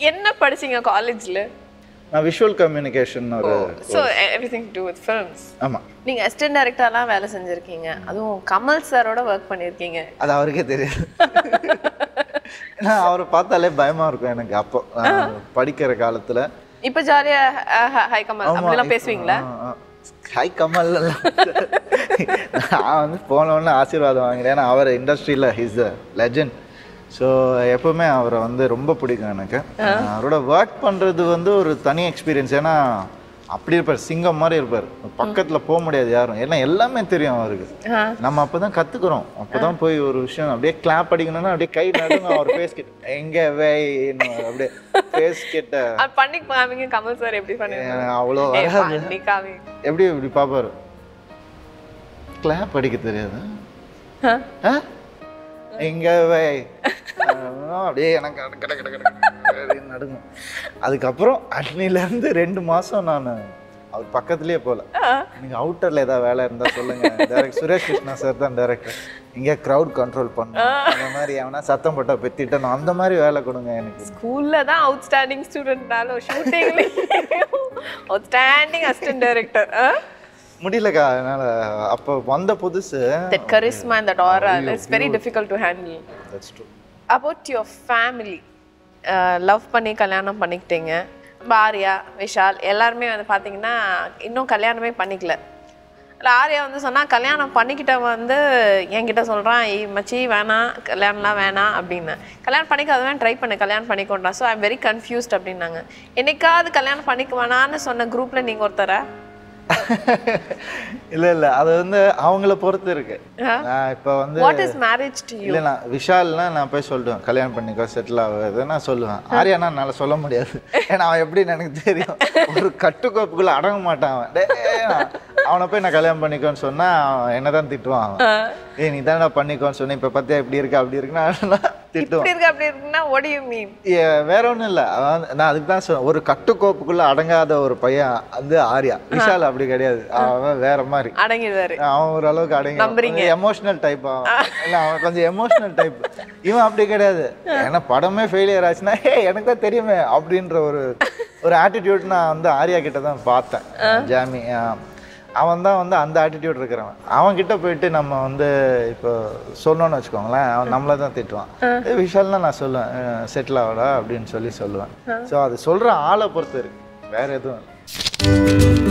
என்ன படிச்சீங்க காலேஜ்ல நான் விஷுவல் கம்யூனிகேஷன் ஒரு so everything to with films ஆமாம் நீங்க அசிஸ்டன்ட் டைரக்டர்லாம் வேலை செஞ்சிருக்கீங்க அதுவும் கமல் சாரோட ஒர்க் பண்ணியிருக்கீங்க அது அவருக்கே தெரியும் ஏன்னா அவரை பார்த்தாலே பயமா இருக்கும் எனக்கு அப்போ நான் படிக்கிற காலத்துல இப்போ ஜாலியா ஹை கமல் அப்படிலாம் பேசுவீங்களா ஹை கமல் நான் வந்து போன உடனே ஆசீர்வாதம் வாங்கினேன் ஏன்னா அவர் இண்டஸ்ட்ரியில் ஹிஸ் அ லெஜண்ட் ஸோ எப்பவுமே அவரை வந்து ரொம்ப பிடிக்கும் எனக்கு அவரோட ஒர்க் பண்ணுறது வந்து ஒரு தனி எக்ஸ்பீரியன்ஸ் ஏன்னா அப்படி இருப்பார் சிங்கம் மாதிரி இருப்பார் பக்கத்துல போக முடியாது யாரும் ஏன்னா எல்லாமே தெரியும் அவருக்கு நம்ம அப்பதான் கத்துக்கிறோம் அப்பதான் போய் ஒரு விஷயம் அப்படியே கிளாப் அடிக்கணும்னா அப்படியே கை நடுங்க அவர் ஃபேஸ் கிட்ட எங்க வே அப்படியே ஃபேஸ் கிட்ட அது பண்ணி காமிங்க கமல் சார் எப்படி பண்ணுவீங்க அவ்வளோ ஏய், வராது பண்ணி காமிங்க எப்படி இப்படி பார்ப்பாரு கிளாப் அடிக்க தெரியாதா ஆ? ஆ? எங்க வை ஆ, அப்படியே எனக்கு கட கட கட கட அப்படின்னு நடுங்கும் அதுக்கப்புறம் அன்னிலேருந்து ரெண்டு மாசம் நான் அவர் பக்கத்துலயே போல எனக்கு அவுட்டர்ல ஏதாவது வேலை இருந்தா சொல்லுங்க டேரக்ட் சுரேஷ் கிருஷ்ணா சார் தான் டேரக்டர் இங்க க்ரௌட் கண்ட்ரோல் பண்ணும் அந்த மாதிரி எவனா சத்தம் போட்டா பெத்திட்டணும் அந்த மாதிரி வேலை கொடுங்க எனக்கு ஸ்கூல்ல தான் அவுட்ஸ்டாண்டிங் ஸ்டூடெண்ட்னாலும் ஷூட்டிங்லயும் அவுட்ஸ்டாண்டிங் அசிஸ்டன்ட் டைரக்டர் முடியலக்கா அதனால அப்போ வந்த புதுசு that charisma and that aura it's very difficult to handle That's true. About your family love பண்ணி கல்யாணம் பண்ணிக்கிட்டீங்க பாரியா விஷால் எல்லாருமே வந்து பார்த்தீங்கன்னா இன்னும் கல்யாணமே பண்ணிக்கல இல்லை ஆர்யா வந்து சொன்னால் கல்யாணம் பண்ணிக்கிட்டவன் வந்து என்கிட்ட சொல்கிறான் மச்சி வேணாம் கல்யாணம்லாம் வேணாம் அப்படின்னு கல்யாணம் பண்ணிக்காதவன் ட்ரை பண்ணு கல்யாணம் பண்ணிக்கொண்டா ஸோ ஐம் வெரி கன்ஃபியூஸ்ட் அப்படின்னாங்க என்னைக்காவது கல்யாணம் பண்ணிக்க வேணான்னு சொன்ன குரூப்பில் நீங்கள் ஒருத்தரா இல்ல இல்ல அது வந்து அவங்கள பொறுத்து இருக்கு நான் இப்போ வந்து what is marriage to you இல்ல நான் விஷால்னா நான் போய் சொல்லிடுவேன் கல்யாணம் பண்ணிக்கோ செட்டில் ஆகுது நான் சொல்லுவேன் ஆரியானா என்னால சொல்ல முடியாது ஏன்னா அவன் எப்படின்னு எனக்கு தெரியும் ஒரு கட்டுக்கோப்புக்குள்ள அடங்க மாட்டான் அவன் டேய், நான் அவனை போய் நான் கல்யாணம் பண்ணிக்கோன்னு சொன்னா அவன் என்னதான் திட்டுவான் அவன் ஏய் நீ தானே பண்ணிக்கோன்னு சொன்னேன் இப்ப பார்த்தியா இப்படி இருக்கு அப்படி இருக்குன்னா திட்டுவான் இப்படி இருக்கு அப்படி இருக்குன்னா what do you mean ஏ, வேற ஒண்ணும் இல்ல அவன் வந்து- நான் அதுக்கு தான் சொன்னேன் ஒரு கட்டுக்கோப்புக்குள்ள அடங்காத ஒரு பையன் வந்து ஆர்யா விஷால் அப்படி கிடையாது அவன் வேற மாதிரி அடங்கிடுவாரு அவன் ஓரளவுக்கு அடங்கி நம்புறீங்க? எமோஷனல் டைப் அவன் இல்ல அவன் கொஞ்சம் எமோஷனல் டைப் இவன் அப்படி கிடையாது ஏன்னா படமே ஃபெயிலியர் ஆச்சுன்னா ஹே எனக்கு தான் தெரியுமே அப்படின்ற ஒரு ஒரு ஆட்டிடியூட் நான் வந்து ஆர்யா கிட்ட தான் பார்த்தேன் ஜாமி ஆஹ், அவன் தான் வந்து அந்த ஆட்டிடியூட் இருக்கிறவன் அவன் கிட்ட போயிட்டு நம்ம வந்து இப்போ சொன்னோன்னு வச்சுக்கோங்களேன் அவன் நம்மளை தான் திட்டுவான் "ஏய், விஷால்னா நான் சொல்லுவேன் செட்டில் ஆகடா அப்படின்னு சொல்லி சொல்லுவேன் ஸோ அது சொல்ற ஆளை பொறுத்து இருக்கு வேற எதுவும் இல்லை